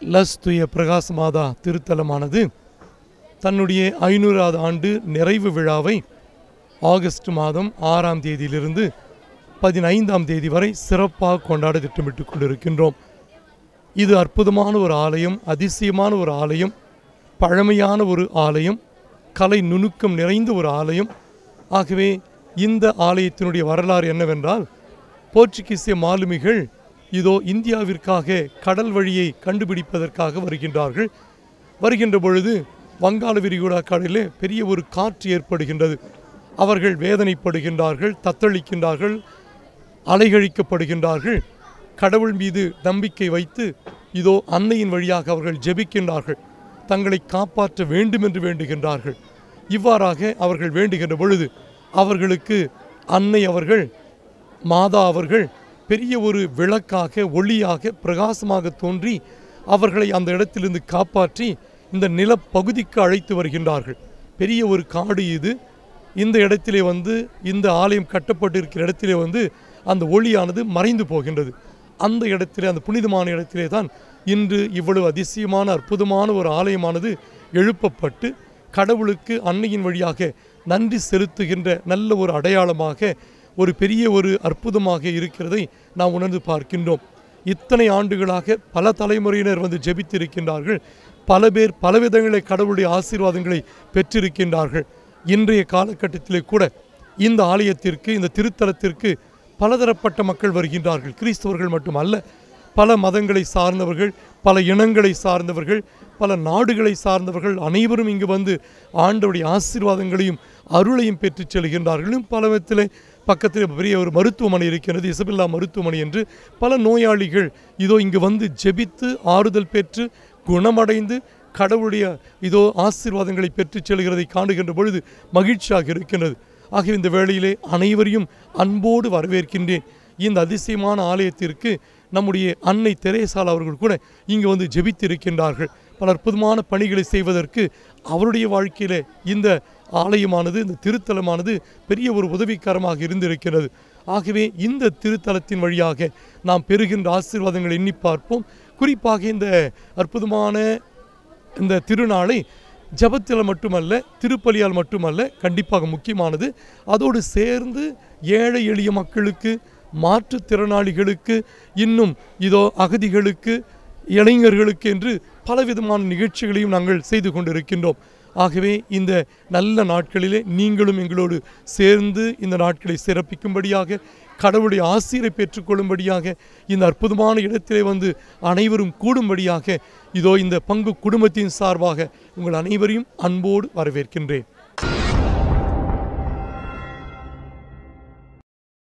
லஸ்துய பிரகாச மாதா திருத்தலமானது தன்னுடைய ஐநூறாவது ஆண்டு நிறைவு விழாவை ஆகஸ்ட் மாதம் ஆறாம் தேதியிலிருந்து பதினைந்தாம் தேதி வரை சிறப்பாக கொண்டாட திட்டமிட்டு கொண்டிருக்கின்றோம் இது அற்புதமான ஒரு ஆலயம் அதிசயமான ஒரு ஆலயம் பழமையான ஒரு ஆலயம் கலை நுணுக்கம் நிறைந்த ஒரு ஆலயம் ஆகவே இந்த ஆலயத்தினுடைய வரலாறு என்னவென்றால் போர்ச்சுகீசிய மாலுமிகள் இதோ இந்தியாவிற்காக கடல் வழியை கண்டுபிடிப்பதற்காக வருகின்றார்கள் வருகின்ற பொழுது வங்காள விரிகுடா கடலிலே பெரிய ஒரு காற்று ஏற்படுகின்றது அவர்கள் வேதனைப்படுகின்றார்கள் தத்தளிக்கின்றார்கள் அலைகழிக்கப்படுகின்றார்கள் கடவுள் மீது நம்பிக்கை வைத்து இதோ அன்னையின் வழியாக அவர்கள் ஜெபிக்கின்றார்கள் தங்களை காப்பாற்ற வேண்டும் என்று வேண்டுகின்றார்கள் இவ்வாறாக அவர்கள் வேண்டுகின்ற பொழுது அவர்களுக்கு அன்னை அவர்கள் மாதா அவர்கள் பெரிய ஒரு விளக்காக ஒளியாக பிரகாசமாக தோன்றி அவர்களை அந்த இடத்திலிருந்து காப்பாற்றி இந்த நிலப்பகுதிக்கு அழைத்து வருகின்றார்கள் பெரிய ஒரு காடு இது இந்த இடத்திலே வந்து இந்த ஆலயம் கட்டப்பட்டிருக்கிற இடத்திலே வந்து அந்த ஒளியானது மறைந்து போகின்றது அந்த இடத்திலே அந்த புனிதமான இடத்திலே தான் இன்று இவ்வளவு அதிசயமான அற்புதமான ஒரு ஆலயமானது எழுப்பப்பட்டு கடவுளுக்கு அன்னையின் வழியாக நன்றி செலுத்துகின்ற நல்ல ஒரு அடையாளமாக ஒரு பெரிய ஒரு அற்புதமாக இருக்கிறதை நாம் உணர்ந்து பார்க்கின்றோம் இத்தனை ஆண்டுகளாக பல தலைமுறையினர் வந்து ஜெபித்திருக்கின்றார்கள் பல பேர் பல விதங்களில் கடவுளுடைய ஆசீர்வாதங்களை பெற்றிருக்கின்றார்கள் இன்றைய காலகட்டத்திலே கூட இந்த ஆலயத்திற்கு இந்த திருத்தலத்திற்கு பலதரப்பட்ட மக்கள் வருகின்றார்கள் கிறிஸ்தவர்கள் மட்டுமல்ல பல மதங்களை சார்ந்தவர்கள் பல இனங்களை சார்ந்தவர்கள் பல நாடுகளை சார்ந்தவர்கள் அனைவரும் இங்கு வந்து ஆண்டவருடைய ஆசீர்வாதங்களையும் அருளையும் பெற்றுச் செல்கின்றார்கள் இன்னும் பல விதத்தில் பக்கத்தில் பெரிய ஒரு மருத்துவமனை இருக்கிறது இசபில்லா மருத்துவமனை என்று பல நோயாளிகள் இதோ இங்கு வந்து ஜெபித்து ஆறுதல் பெற்று குணமடைந்து கடவுளுடைய இதோ ஆசீர்வாதங்களை பெற்றுச் செல்கிறதை காணுகின்ற பொழுது மகிழ்ச்சியாக இருக்கின்றது ஆகவே இந்த வேளையிலே அனைவரையும் அன்போடு வரவேற்கின்றேன் இந்த அதிசயமான ஆலயத்திற்கு நம்முடைய அன்னை தெரேசால் அவர்கள் கூட இங்கு வந்து ஜெபித்திருக்கின்றார்கள் பல அற்புதமான பணிகளை செய்வதற்கு அவருடைய வாழ்க்கையிலே இந்த ஆலயமானது இந்த திருத்தலமானது பெரிய ஒரு உதவிகரமாக இருந்திருக்கிறது ஆகவே இந்த திருத்தலத்தின் வழியாக நாம் பெறுகின்ற ஆசீர்வாதங்களை எண்ணி பார்ப்போம் குறிப்பாக இந்த அற்புதமான இந்த திருநாளை ஜபத்தில் மட்டுமல்ல திருப்பலியால் மட்டுமல்ல கண்டிப்பாக முக்கியமானது அதோடு சேர்ந்து ஏழை எளிய மக்களுக்கு மாற்றுத்திறனாளிகளுக்கு இன்னும் இதோ அகதிகளுக்கு இளைஞர்களுக்கு என்று பலவிதமான நிகழ்ச்சிகளையும் நாங்கள் செய்து கொண்டிருக்கின்றோம் ஆகவே இந்த நல்ல நாட்களிலே நீங்களும் எங்களோடு சேர்ந்து இந்த நாட்களை சிறப்பிக்கும்படியாக கடவுளுடைய ஆசீரை பெற்றுக்கொள்ளும்படியாக இந்த அற்புதமான இடத்திலே வந்து அனைவரும் கூடும்படியாக இதோ இந்த பங்கு குடும்பத்தின் சார்பாக உங்கள் அனைவரையும் அன்போடு வரவேற்கின்றேன்